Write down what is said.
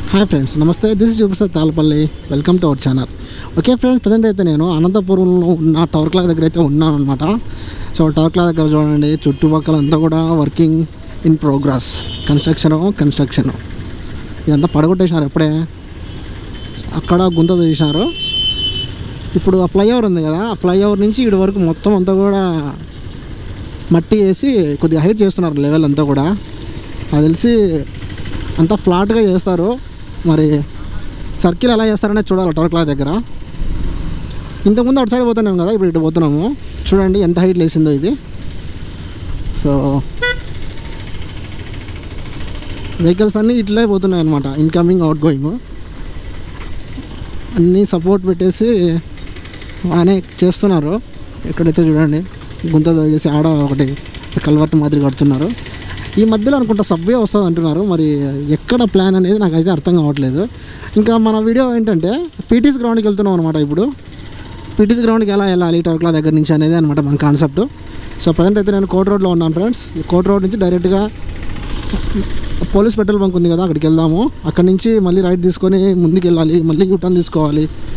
hi friends నమస్తే this is చూపిస్తారు Talapalli welcome to our channel okay friends present అయితే నేను అనంతపురంలో ఉన్న టవర్ క్లాక్ దగ్గర అయితే ఉన్నాను అనమాట సో టవర్ క్లాక్ దగ్గర చూడండి చుట్టుపక్కల అంతా కూడా working in progress construction construction ఇదంతా పడగొట్టేసినారు ఎప్పుడే అక్కడ గుంత తీసినారు ఇప్పుడు ఆ ఫ్లైఓవర్ ఉంది కదా ఆ ఫ్లైఓవర్ నుంచి ఇటు వరకు మొత్తం అంతా కూడా మట్టి వేసి కొద్దిగా హైట్ చేస్తున్నారు లెవెల్ అంతా కూడా నాకు తెలిసి అంతా ఫ్లాట్గా చేస్తారు మరి సర్కిల్ ఎలా చేస్తారనే చూడాలి టవర్ క్లాక్ దగ్గర ఇంతకుముందు అటు సైడ్ పోతున్నాం కదా ఇప్పుడు ఇటు పోతున్నాము చూడండి ఎంత హైట్ లేసిందో ఇది సో వెహికల్స్ అన్నీ ఇట్లే పోతున్నాయి అనమాట ఇన్కమింగ్ అవుట్ గోయింగ్ అన్నీ సపోర్ట్ పెట్టేసి బాగానే చేస్తున్నారు ఎక్కడైతే చూడండి గుంత తోగేసి ఆడ ఒకటి కల్వర్ట్ మాదిరి కడుతున్నారు ఈ మధ్యలో అనుకుంటా సబ్వే వస్తుంది అంటున్నారు మరి ఎక్కడ ప్లాన్ అనేది నాకైతే అర్థం కావట్లేదు ఇంకా మన వీడియో ఏంటంటే పీటీస్ గ్రౌండ్కి వెళ్తున్నాం అనమాట ఇప్పుడు పీటీస్ గ్రౌండ్కి ఎలా వెళ్ళాలి టర్క్లా దగ్గర నుంచి అనేది అనమాట మన కాన్సెప్ట్ సో ప్రజెంట్ అయితే నేను కోట్ రోడ్లో ఉన్నాను ఫ్రెండ్స్ ఈ కోట్ రోడ్ నుంచి డైరెక్ట్గా పోలీస్ పెట్రోల్ బంక్ ఉంది కదా అక్కడికి వెళ్దాము అక్కడి నుంచి మళ్ళీ రైట్ తీసుకొని ముందుకు వెళ్ళాలి మళ్ళీ యూటర్న్ తీసుకోవాలి